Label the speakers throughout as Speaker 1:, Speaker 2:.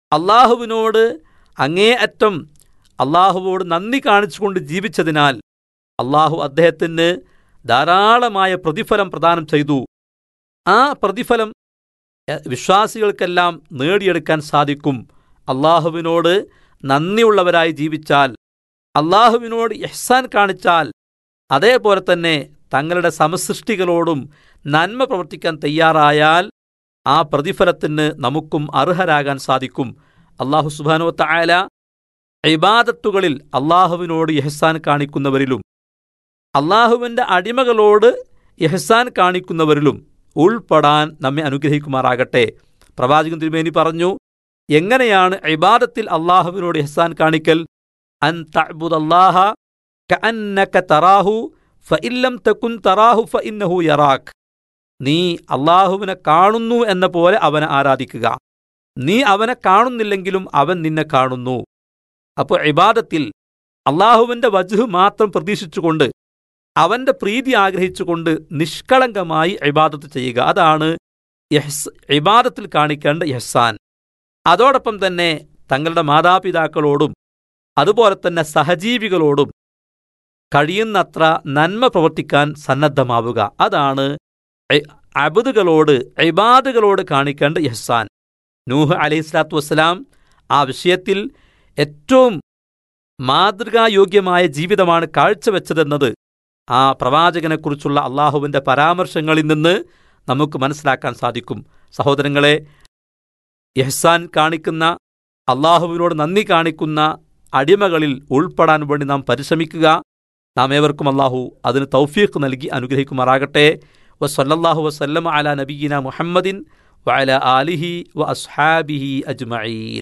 Speaker 1: അള്ളാഹുവിനോട് അങ്ങേ അറ്റം അള്ളാഹുവോട് നന്ദി കാണിച്ചുകൊണ്ട് ജീവിച്ചതിനാൽ അള്ളാഹു അദ്ദേഹത്തിന് ധാരാളമായ പ്രതിഫലം പ്രദാനം ചെയ്തു ആ പ്രതിഫലം എ, വിശ്വാസികൾക്കെല്ലാം നേടിയെടുക്കാൻ സാധിക്കും അള്ളാഹുവിനോട് നന്ദിയുള്ളവരായി ജീവിച്ചാൽ അള്ളാഹുവിനോട് ഇഹ്സാൻ കാണിച്ചാൽ അതേപോലെ തന്നെ തങ്ങളുടെ സമസൃഷ്ടികളോടും നന്മ പ്രവർത്തിക്കാൻ തയ്യാറായാൽ ആ പ്രതിഫലത്തിന് നമുക്കും അർഹരാകാൻ സാധിക്കും അള്ളാഹു സുബാനോ തായാല ഇബാദത്തുകളിൽ അള്ളാഹുവിനോട് ഇഹ്സാൻ കാണിക്കുന്നവരിലും അള്ളാഹുവിൻ്റെ അടിമകളോട് ഇഹ്സാൻ കാണിക്കുന്നവരിലും ഉൾപ്പെടാൻ നമ്മെ അനുഗ്രഹിക്കുമാറാകട്ടെ പ്രവാചകൻ തിരുമേനി പറഞ്ഞു എങ്ങനെയാണ് ഇബാദത്തിൽ അള്ളാഹുവിനോട് ഇഹ്സാൻ കാണിക്കൽ അൻ തഅ്ബുദല്ലാഹ കഅന്നക തറാഹു ഫഇല്ലം തകുൻ തറാഹു ഫഇന്നഹു യറാക് നീ അള്ളാഹുവിനെ കാണുന്നു എന്ന പോലെ അവനെ ആരാധിക്കുക നീ അവനെ കാണുന്നില്ലെങ്കിലും അവൻ നിന്നെ കാണുന്നു അപ്പോൾ ഇബാദത്തിൽ അള്ളാഹുവിൻ്റെ വജുഹ് മാത്രം പ്രതീക്ഷിച്ചുകൊണ്ട് അവൻ്റെ പ്രീതി ആഗ്രഹിച്ചുകൊണ്ട് നിഷ്കളങ്കമായി ഇബാദത്ത് ചെയ്യുക അതാണ് യഹ്സ് ഇബാദത്തിൽ കാണിക്കേണ്ട യഹ്സാൻ അതോടൊപ്പം തന്നെ തങ്ങളുടെ മാതാപിതാക്കളോടും അതുപോലെ തന്നെ സഹജീവികളോടും കഴിയുന്നത്ര നന്മ പ്രവർത്തിക്കാൻ സന്നദ്ധമാവുക അതാണ് ഇ- അബുദുകളോട് ഇബാദുകളോട് കാണിക്കേണ്ട യഹ്സാൻ നൂഹ് അലൈഹി സ്വലാത്തു വസ്സലാം ആ വിഷയത്തിൽ ഏറ്റവും മാതൃകായോഗ്യമായ ജീവിതമാണ് കാഴ്ചവെച്ചതെന്നത് ആ പ്രവാചകനെക്കുറിച്ചുള്ള അള്ളാഹുവിൻ്റെ പരാമർശങ്ങളിൽ നിന്ന് നമുക്ക് മനസ്സിലാക്കാൻ സാധിക്കും സഹോദരങ്ങളെ യഹ്സാൻ കാണിക്കുന്ന അള്ളാഹുവിനോട് നന്ദി കാണിക്കുന്ന അടിമകളിൽ ഉൾപ്പെടാൻ വേണ്ടി നാം പരിശ്രമിക്കുക നാം ഏവർക്കും അള്ളാഹു അതിന് തൗഫീഖ് നൽകി അനുഗ്രഹിക്കുമാറാകട്ടെ വസല്ലല്ലാഹു വസല്ലമ അല നബീന മുഹമ്മദിൻ വഅല ആലിഹി വ അസ്ഹാബിഹി അജ്മഈൻ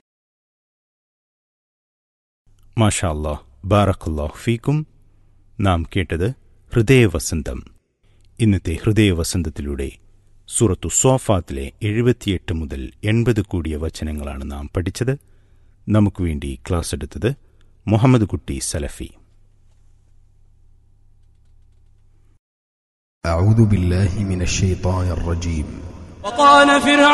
Speaker 2: മാഷാ അല്ലാഹ് ബാറക്കല്ലാഹു ഫീക്കും നാം കേട്ടത് ഹൃദയവസന്തം ഇന്നത്തെ ഹൃദയവസന്തത്തിലൂടെ സൂറത്തു സോഫാത്തിലെ എഴുപത്തിയെട്ട് മുതൽ എൺപത് കൂടിയ വചനങ്ങളാണ് നാം പഠിച്ചത് നമുക്ക് വേണ്ടി ക്ലാസ് എടുത്തത് മുഹമ്മദ് കുട്ടി സലഫി
Speaker 3: أعوذ بالله من الشيطان الرجيم
Speaker 4: وقال فرعون